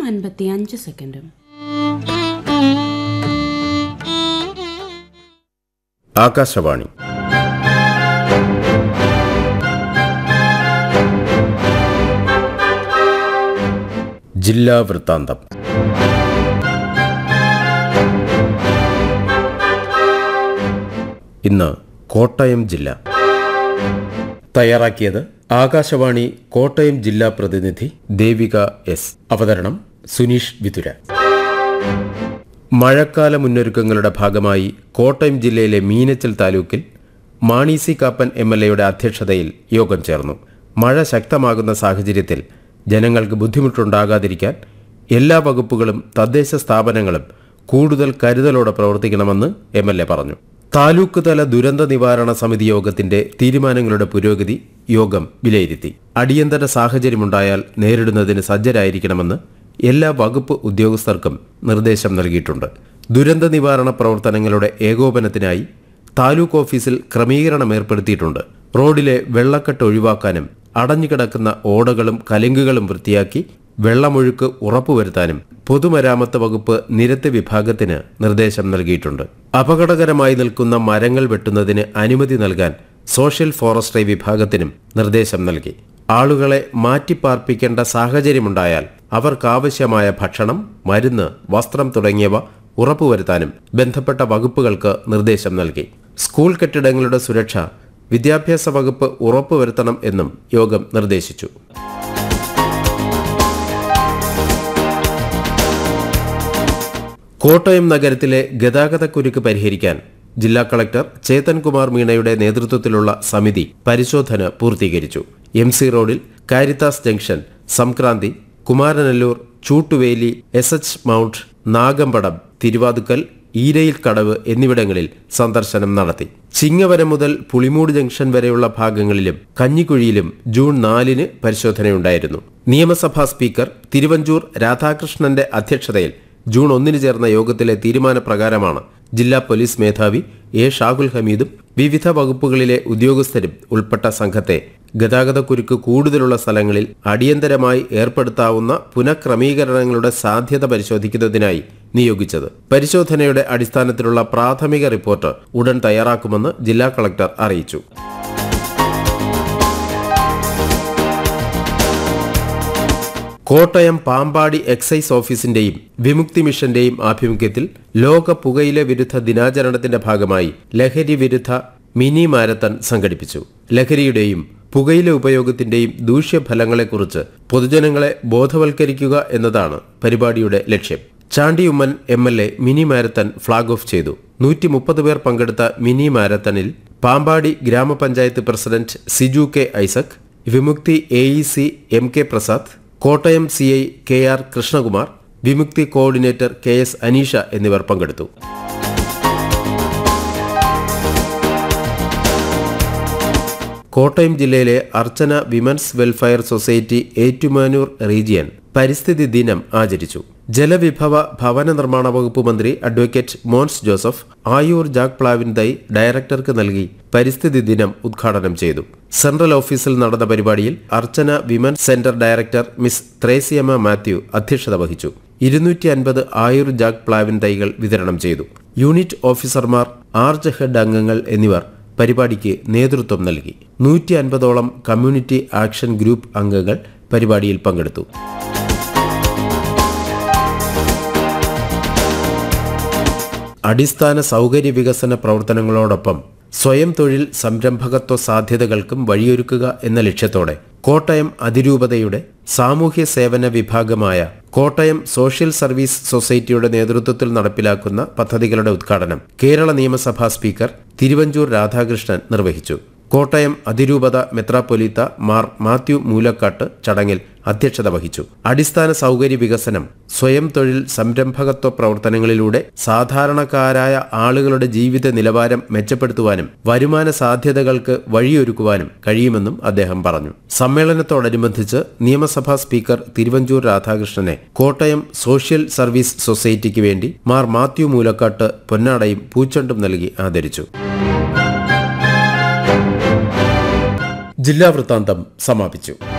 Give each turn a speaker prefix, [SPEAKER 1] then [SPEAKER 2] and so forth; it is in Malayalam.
[SPEAKER 1] അൻപത്തി അഞ്ച് സെക്കൻഡും
[SPEAKER 2] ആകാശവാണി ജില്ലാ വൃത്താന്തം ഇന്ന് കോട്ടയം ജില്ല തയ്യാറാക്കിയത് ആകാശവാണി കോട്ടയം ജില്ലാ പ്രതിനിധി ദേവിക എസ് അവതരണം സുനീഷ് വിതുര മഴക്കാല മുന്നൊരുക്കങ്ങളുടെ ഭാഗമായി കോട്ടയം ജില്ലയിലെ മീനച്ചൽ താലൂക്കിൽ Mani C Kappan M L എയുടെ അധ്യക്ഷതയിൽ യോഗം ചേർന്നു മഴ ശക്തമാകുന്ന സാഹചര്യത്തിൽ ജനങ്ങൾക്ക് ബുദ്ധിമുട്ടുണ്ടാകാതിരിക്കാൻ എല്ലാ വകുപ്പുകളും തദ്ദേശ സ്ഥാപനങ്ങളും കൂടുതൽ കരുതലോടെ പ്രവർത്തിക്കണമെന്ന് എം എൽ എ പറഞ്ഞു താലൂക്ക് തല ദുരന്ത നിവാരണ സമിതി യോഗത്തിന്റെ തീരുമാനങ്ങളുടെ പുരോഗതി യോഗം വിലയിരുത്തി അടിയന്തര സാഹചര്യമുണ്ടായാൽ നേരിടുന്നതിന് സജ്ജരായിരിക്കണമെന്ന് എല്ലാ വകുപ്പ് ഉദ്യോഗസ്ഥർക്കും നിർദ്ദേശം നൽകിയിട്ടുണ്ട് ദുരന്ത നിവാരണ പ്രവർത്തനങ്ങളുടെ ഏകോപനത്തിനായി താലൂക്ക് ഓഫീസിൽ ക്രമീകരണം ഏർപ്പെടുത്തിയിട്ടുണ്ട് റോഡിലെ വെള്ളക്കെട്ട് ഒഴിവാക്കാനും അടഞ്ഞുകിടക്കുന്ന ഓടകളും കലുങ്കുകളും വൃത്തിയാക്കി വെള്ളമൊഴുക്ക് ഉറപ്പുവരുത്താനും പൊതുമരാമത്ത് വകുപ്പ് നിരത്ത് വിഭാഗത്തിന് നിർദ്ദേശം നൽകിയിട്ടുണ്ട് അപകടകരമായി നിൽക്കുന്ന മരങ്ങൾ വെട്ടുന്നതിന് അനുമതി നൽകാൻ സോഷ്യൽ ഫോറസ്ട്രി വിഭാഗത്തിനും നിർദ്ദേശം നൽകി ആളുകളെ മാറ്റിപ്പാർപ്പിക്കേണ്ട സാഹചര്യമുണ്ടായാൽ അവർക്കാവശ്യമായ ഭക്ഷണം മരുന്ന് വസ്ത്രം തുടങ്ങിയവ ഉറപ്പുവരുത്താനും ബന്ധപ്പെട്ട വകുപ്പുകൾക്ക് നിർദ്ദേശം നൽകി സ്കൂൾ കെട്ടിടങ്ങളുടെ സുരക്ഷ വിദ്യാഭ്യാസ വകുപ്പ് ഉറപ്പുവരുത്തണം എന്നും യോഗം നിർദ്ദേശിച്ചു കോട്ടയം നഗരത്തിലെ ഗതാഗതക്കുരുക്ക് പരിഹരിക്കാൻ ജില്ലാ കളക്ടർ ചേതൻകുമാർ മീണയുടെ നേതൃത്വത്തിലുള്ള സമിതി പരിശോധന പൂർത്തീകരിച്ചു എം സി റോഡിൽ Caritas junction Sankranthi Kumaranalloor Choottuveli S H mount Nagampadam Thiruvathukkal Eerayil Kadavu എന്നിവിടങ്ങളിൽ സന്ദർശനം നടത്തി ചിങ്ങവരം മുതൽ പുളിമൂട് ജംഗ്ഷൻ വരെയുള്ള ഭാഗങ്ങളിലും കഞ്ഞിക്കുഴിയിലും ജൂൺ നാലിന് പരിശോധനയുണ്ടായിരുന്നു നിയമസഭാ സ്പീക്കർ തിരുവഞ്ചൂർ രാധാകൃഷ്ണന്റെ അധ്യക്ഷതയിൽ ജൂൺ ഒന്നിന് ചേർന്ന യോഗത്തിലെ തീരുമാനപ്രകാരമാണ് ജില്ലാ പോലീസ് മേധാവി എ ഷാഹുൽ ഹമീദും വിവിധ വകുപ്പുകളിലെ ഉദ്യോഗസ്ഥരും ഉൾപ്പെട്ട സംഘത്തെ ഗതാഗതക്കുരുക്ക് കൂടുതലുള്ള സ്ഥലങ്ങളിൽ അടിയന്തരമായി ഏർപ്പെടുത്താവുന്ന പുനഃക്രമീകരണങ്ങളുടെ സാധ്യത പരിശോധിക്കുന്നതിനായി നിയോഗിച്ചത് പരിശോധനയുടെ അടിസ്ഥാനത്തിലുള്ള പ്രാഥമിക റിപ്പോർട്ട് ഉടൻ തയ്യാറാക്കുമെന്ന് ജില്ലാ കളക്ടർ അറിയിച്ചു കോട്ടയം പാമ്പാടി എക്സൈസ് ഓഫീസിന്റെയും വിമുക്തി മിഷന്റെയും ആഭിമുഖ്യത്തിൽ ലോക പുകയില വിരുദ്ധ ദിനാചരണത്തിന്റെ ഭാഗമായി ലഹരി വിരുദ്ധ മിനി മാരത്തൺ സംഘടിപ്പിച്ചു ലഹരിയുടെയും പുകയില ഉപയോഗത്തിന്റെയും ദൂഷ്യഫലങ്ങളെക്കുറിച്ച് പൊതുജനങ്ങളെ ബോധവൽക്കരിക്കുക എന്നതാണ് പരിപാടിയുടെ ലക്ഷ്യം Chandy Oommen M L A mini marathon flag off ചെയ്തു നൂറ്റി മുപ്പത് പേർ പങ്കെടുത്ത മിനി മാരത്തണിൽ Pampady grama panchayat president Siju K Isaac Vimukthi A E C M K Prasad Kottayam C I K R Krishnakumar Vimukthi coordinator K S Aneesha എന്നിവർ പങ്കെടുത്തു കോട്ടയം ജില്ലയിലെ Archana women's welfare society Ettumanoor region പരിസ്ഥിതി ദിനം ആചരിച്ചു ജലവിഭവ ഭവന നിർമ്മാണ വകുപ്പ് മന്ത്രി advocate Mons Joseph Ayur jack പ്ലാവിൻ തൈ ഡയറക്ടർക്ക് നൽകി പരിസ്ഥിതി ദിനം ഉദ്ഘാടനം ചെയ്തു സെൻട്രൽ ഓഫീസിൽ നടന്ന പരിപാടിയിൽ Archana women centre director Miss Thresiamma Mathew അധ്യക്ഷത വഹിച്ചു ഇരുന്നൂറ്റി അൻപത് ആയുർ ജാക് പ്ലാവിൻ തൈകൾ വിതരണം ചെയ്തു യൂണിറ്റ് ഓഫീസർമാർ ആർച്ച് ഹെഡ് അംഗങ്ങൾ എന്നിവർ പരിപാടിക്ക് നേതൃത്വം നൽകി നൂറ്റി അൻപതോളം കമ്മ്യൂണിറ്റി ആക്ഷൻ ഗ്രൂപ്പ് അംഗങ്ങൾ പരിപാടിയിൽ പങ്കെടുത്തു അടിസ്ഥാന സൗകര്യ വികസന പ്രവർത്തനങ്ങളോടൊപ്പം സ്വയം തൊഴിൽ സംരംഭകത്വ സാധ്യതകൾക്കും വഴിയൊരുക്കുക എന്ന ലക്ഷ്യത്തോടെ കോട്ടയം അതിരൂപതയുടെ സാമൂഹ്യ സേവന വിഭാഗമായ കോട്ടയം സോഷ്യൽ സർവീസ് സൊസൈറ്റിയുടെ നേതൃത്വത്തിൽ നടപ്പിലാക്കുന്ന പദ്ധതികളുടെ ഉദ്ഘാടനം കേരള നിയമസഭാ സ്പീക്കർ തിരുവഞ്ചൂർ രാധാകൃഷ്ണൻ നിർവഹിച്ചു കോട്ടയം അതിരൂപത മെത്രാപ്പൊലീത്ത മാർ മാത്യു മൂലക്കാട്ട് ചടങ്ങിൽ അധ്യക്ഷത വഹിച്ചു അടിസ്ഥാന സൗകര്യ വികസനം സ്വയം തൊഴിൽ സംരംഭകത്വ പ്രവർത്തനങ്ങളിലൂടെ സാധാരണക്കാരായ ആളുകളുടെ ജീവിത നിലവാരം മെച്ചപ്പെടുത്തുവാനും വരുമാന സാധ്യതകൾക്ക് വഴിയൊരുക്കുവാനും കഴിയുമെന്നും അദ്ദേഹം പറഞ്ഞു സമ്മേളനത്തോടനുബന്ധിച്ച് നിയമസഭാ സ്പീക്കർ തിരുവഞ്ചൂർ രാധാകൃഷ്ണനെ കോട്ടയം സോഷ്യൽ സർവീസ് സൊസൈറ്റിക്ക് വേണ്ടി മാർ മാത്യു മൂലക്കാട്ട് പൊന്നാടയും പൂച്ചെണ്ടും നൽകി ആദരിച്ചു ജില്ലാ വൃത്താന്തം സമാപിച്ചു